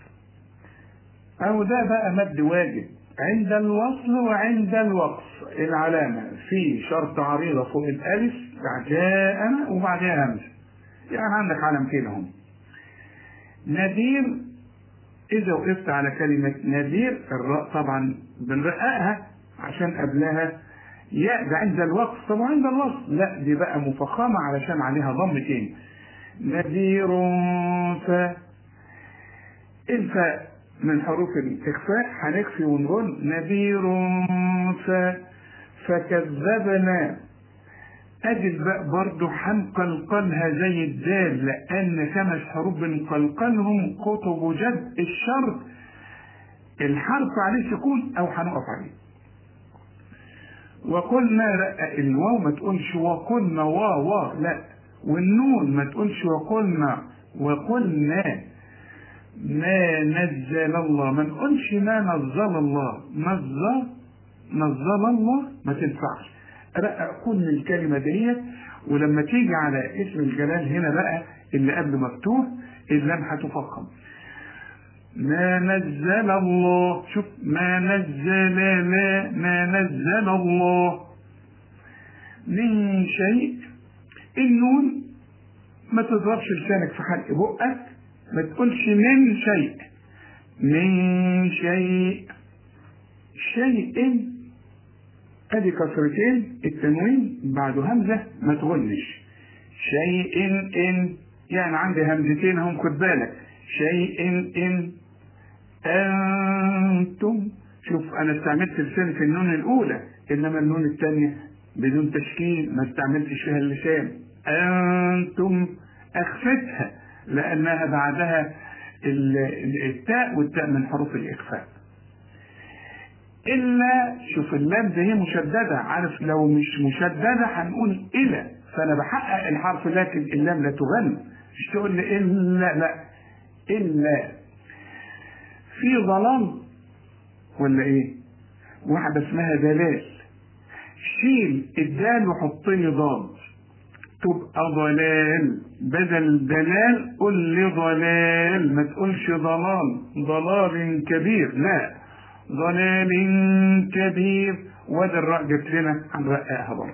[SPEAKER 1] أو ده بقى مد واجب عند الوصل وعند الوقف العلامة في شرط عريضة فوق الألف بعد جاءنا وبعدها همزة يعني عندك علامتين هم نذير إذا وقفت على كلمة نذير الراء طبعا بنرققها عشان قبلها ياء ده عند الوقف طب عند الوصل لا دي بقى مفخمة علشان عليها ضمتين نذير ف الفاء من حروف الإخفاء هنخفي ونقول نذير ف فكذبنا أدي الباء برضه هنقلقلها زي الدال لأن خمس حروف بنقلقلهم قطب جد الشرط الحرف عليه سكون أو هنقف عليه وقلنا لا الواو ما تقولش وقلنا وا وا لا والنون ما تقولش وقلنا وقلنا ما نزل الله ما نقولش ما نزل الله نزل نزل الله ما تنفعش رقق كل الكلمة ديت ولما تيجي على اسم الجلال هنا بقى اللي قبل مفتوح اللام هتفخم ما نزل الله شوف ما نزل لا ما نزل الله من شيء النون ما تضربش لسانك في حلق بقك ما تقولش من شيء من شيء شيء ادي كسرتين التنوين بعده همزه ما تغنش شيء ان يعني عندي همزتين هم خد بالك شيء ان انتم شوف انا استعملت اللسان في النون الاولى انما النون الثانيه بدون تشكيل ما استعملتش فيها اللسان انتم اخفتها لانها بعدها التاء والتاء من حروف الاخفاء الا شوف اللام دي هي مشدده عارف لو مش مشدده هنقول الى فانا بحقق الحرف لكن اللام لا تغن مش تقول لي الا لا الا في ظلام ولا ايه واحده اسمها دلال شيل الدال وحط لي ضاد تبقى ضلال بدل دلال قل لي ضلال ما تقولش ضلال ضلال كبير لا ضلال كبير وده الراء جت لنا هنرققها برضه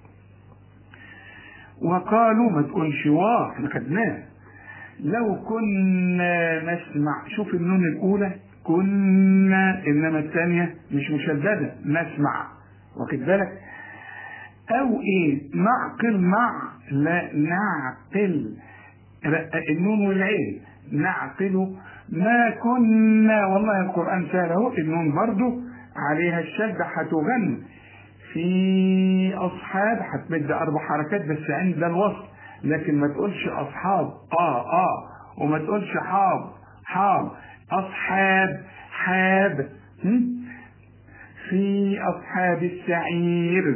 [SPEAKER 1] وقالوا ما تقولش واه احنا خدناه لو كنا نسمع شوف النون الاولى كنا انما الثانيه مش مشدده نسمع واخد بالك او ايه نعقل مع لا نعقل رقق النون والعين نعقل ما كنا والله القران سهل اهو النون برضو عليها الشده هتغن في اصحاب هتمد اربع حركات بس عند الوصل لكن ما تقولش اصحاب اه اه وما تقولش حاب حاب اصحاب حاب هم؟ في اصحاب السعير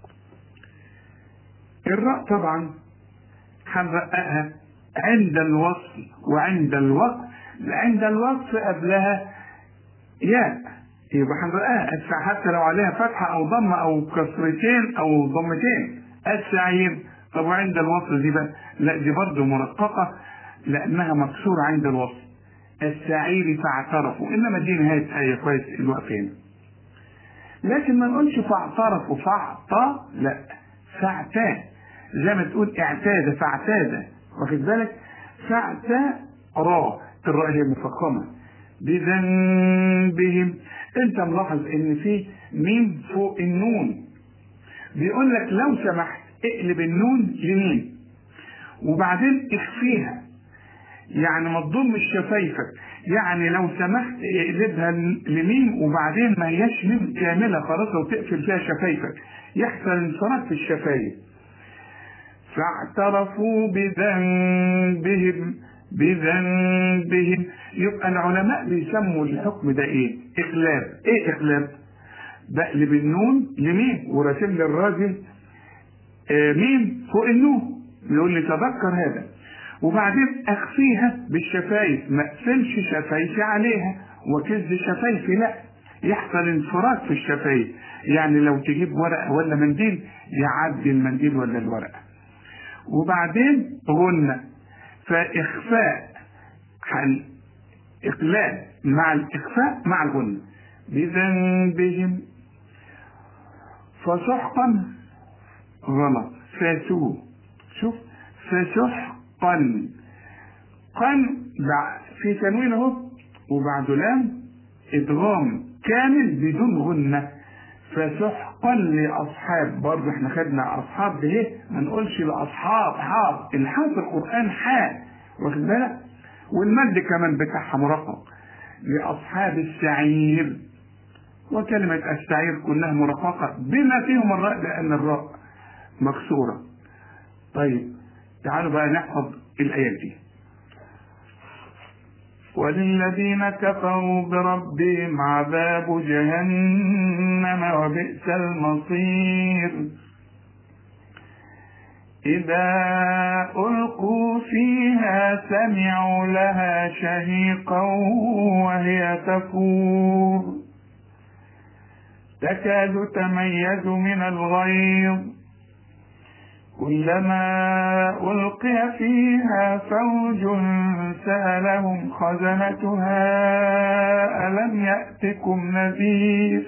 [SPEAKER 1] الراء طبعا هنرققها عند الوصل وعند الوقف عند الوقف قبلها ياء يبقى هنرققها حتى لو عليها فتحة أو ضمة أو كسرتين أو ضمتين السعير طب وعند الوصل دي بقى لا دي برضه مرققة لأنها مكسورة عند الوصل السعير فاعترفوا إنما دي نهاية آية كويس الوقف هنا لكن ما نقولش فاعترفوا فاعطى لا فاعتاد زي ما تقول اعتاد فاعتاد واخد بالك فاعتى را الراء هي مفخمه بذنبهم انت ملاحظ ان في ميم فوق النون بيقول لك لو سمحت اقلب النون لميم وبعدين اخفيها يعني ما تضمش شفايفك يعني لو سمحت اقلبها لميم وبعدين ما هياش ميم كامله خلاص وتقفل فيها شفايفك يحصل انصراف في الشفايف فاعترفوا بذنبهم بذنبهم يبقى العلماء بيسموا الحكم ده ايه؟ اقلاب، ايه اقلاب؟ بقلب النون لمين؟ وراسم لي الراجل آه مين فوق النون يقول لي تذكر هذا وبعدين اخفيها بالشفايف ما اقفلش شفايفي عليها وكز شفايفي لا يحصل انفراد في الشفايف يعني لو تجيب ورقه ولا منديل يعدي المنديل ولا الورقه وبعدين غنى فإخفاء إقلال مع الإخفاء مع الغنى بذنبهم فسحقا غلط فسوء شوف فسحقا قن في تنوين اهو وبعده لام ادغام كامل بدون غنه فسحقا لاصحاب برضه احنا خدنا اصحاب ده ايه ما نقولش لاصحاب حاب الحاء في القران حاء واخد بالك والمد كمان بتاعها مرقق لاصحاب السعير وكلمة السعير كلها مرققة بما فيهم الراء لأن الراء مكسورة. طيب تعالوا بقى نحفظ الآيات دي. وللذين كفروا بربهم عذاب جهنم وبئس المصير إذا ألقوا فيها سمعوا لها شهيقا وهي تفور تكاد تميز من الغيظ كلما ألقي فيها فوج سألهم خزنتها ألم يأتكم نذير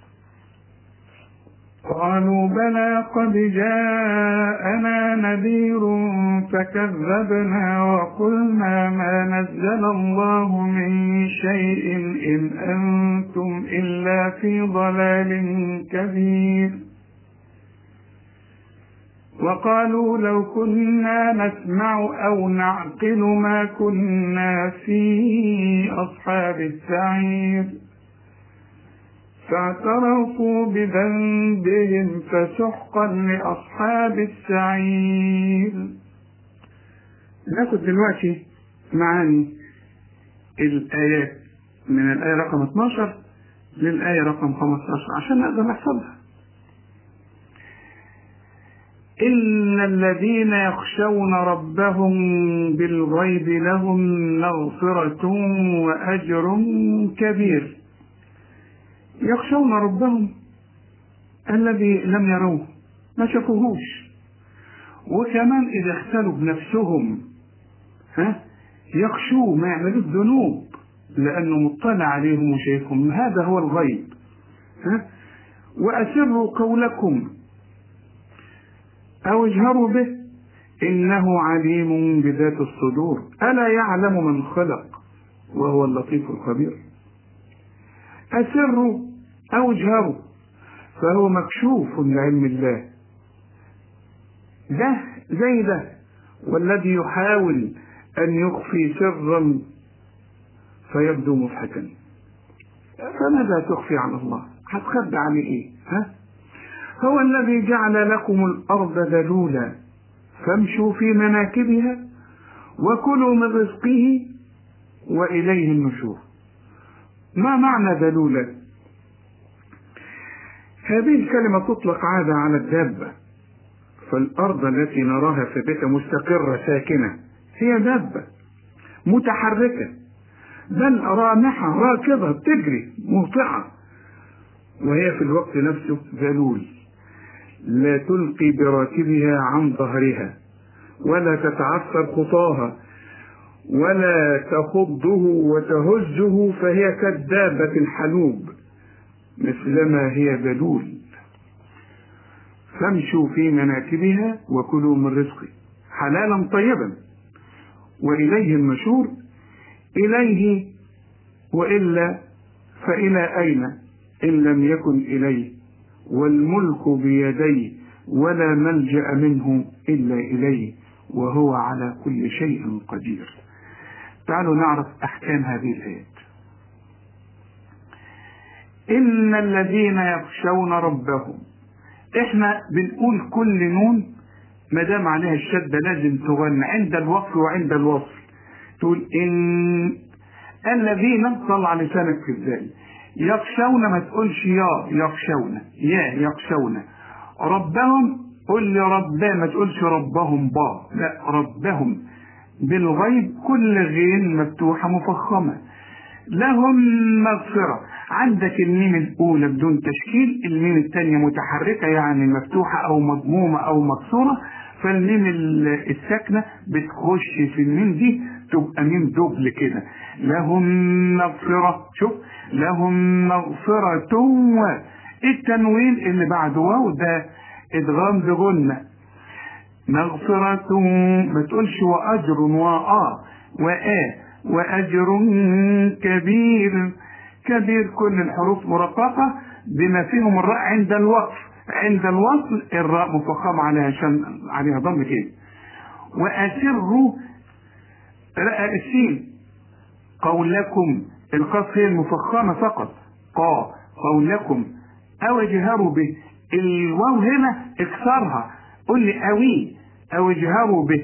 [SPEAKER 1] قالوا بلى قد جاءنا نذير فكذبنا وقلنا ما نزل الله من شيء إن أنتم إلا في ضلال كبير وقالوا لو كنا نسمع أو نعقل ما كنا في أصحاب السعير فاعترفوا بذنبهم فسحقا لأصحاب السعير ناخد دلوقتي معاني الآيات من الآية رقم 12 للآية رقم 15 عشان نقدر نحفظها إن الذين يخشون ربهم بالغيب لهم مغفرة وأجر كبير يخشون ربهم الذي لم يروه ما شافوهوش وكمان إذا اختلوا بنفسهم ها يخشوا ما يعملوا الذنوب لأنه مطلع عليهم وشايفهم هذا هو الغيب ها وأسروا قولكم أو اجهروا به إنه عليم بذات الصدور ألا يعلم من خلق وهو اللطيف الخبير أسروا أو اجهروا فهو مكشوف لعلم الله ده زي ده والذي يحاول أن يخفي سرا فيبدو مضحكا فماذا تخفي عن الله هتخبي عليه ايه ها هو الذي جعل لكم الأرض ذلولا فامشوا في مناكبها وكلوا من رزقه وإليه النشور ما معنى ذلولا هذه الكلمة تطلق عادة على الدابة فالأرض التي نراها ثابتة مستقرة ساكنة هي دابة متحركة بل رامحة راكبة بتجري مهطعة وهي في الوقت نفسه ذلول لا تلقي براكبها عن ظهرها ولا تتعثر خطاها ولا تخضه وتهزه فهي كالدابة الحلوب مثلما هي ذلول فامشوا في مناكبها وكلوا من رزقه حلالا طيبا وإليه المشور إليه وإلا فإلى أين إن لم يكن إليه والملك بيديه ولا ملجأ منه إلا إليه وهو على كل شيء قدير تعالوا نعرف أحكام هذه الآيات إن الذين يخشون ربهم إحنا بنقول كل نون ما دام عليها الشدة لازم تغنى عند الوقف وعند الوصل تقول إن الذين طلع على لسانك في الزاي يخشون ما تقولش يا يخشون يا يخشون ربهم قل لي رباه ما تقولش ربهم با لا ربهم بالغيب كل غين مفتوحة مفخمة لهم مغفرة عندك الميم الأولى بدون تشكيل الميم الثانية متحركة يعني مفتوحة أو مضمومة أو مكسورة فالميم الساكنة بتخش في الميم دي تبقى ميم دبل كده لهم مغفرة شوف لهم مغفرة و التنوين اللي بعد واو ده ادغام بغنة مغفرة ما تقولش وأجر وآ وآ وأجر كبير كبير كل الحروف مرققة بما فيهم الراء عند الوقف عند الوصل الراء مفخمة عليها عشان عليها ضم كده وأسروا السين قولكم القاف هي المفخمة فقط قا قولكم أو اجهروا به الواو هنا اكسرها قل لي أوي أو اجهروا به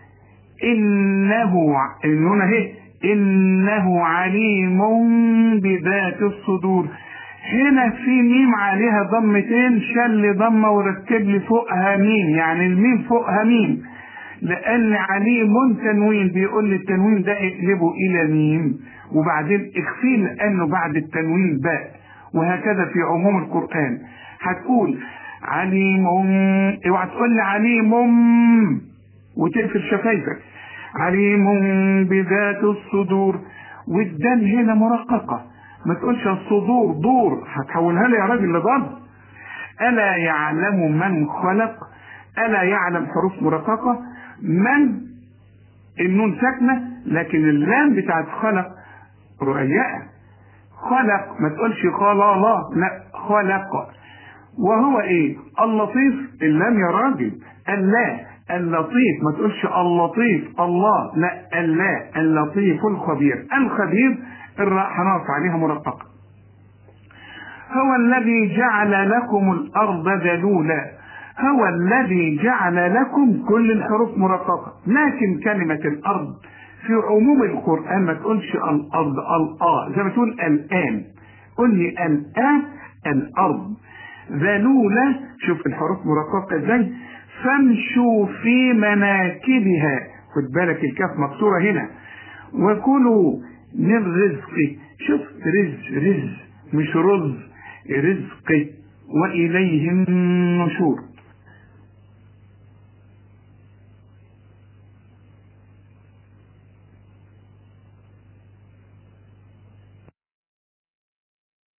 [SPEAKER 1] إنه النون اهي إنه عليم بذات الصدور هنا في ميم عليها ضمتين شل ضمة وركب لي فوقها ميم يعني الميم فوقها ميم لأن عليم تنوين بيقول لي التنوين ده اقلبه إلى ميم وبعدين اخفيه لأنه بعد التنوين باء وهكذا في عموم القرآن هتقول عليم اوعى تقول لي عليم وتقفل شفايفك عليم بذات الصدور والدم هنا مرققة ما تقولش الصدور دور هتحولها لي يا راجل لضرب ألا يعلم من خلق ألا يعلم حروف مرققة من النون ساكنة لكن اللام بتاعت خلق رؤياء خلق ما تقولش خلا لا لا خلق وهو ايه اللطيف اللام يا راجل اللا اللطيف ما تقولش اللطيف الله لا اللا اللطيف الخبير الخبير الراء هنقف عليها مرققة هو الذي جعل لكم الأرض ذلولا هو الذي جعل لكم كل الحروف مرققة لكن كلمة الأرض في عموم القرآن ما تقولش الأرض الآ زي ما تقول الآن قل لي الآن الأرض ذلولة شوف الحروف مرققة ازاي فامشوا في مناكبها خد بالك الكاف مكسورة هنا وكلوا من رزقه شوف رز رز مش رز رزقه وإليه النشور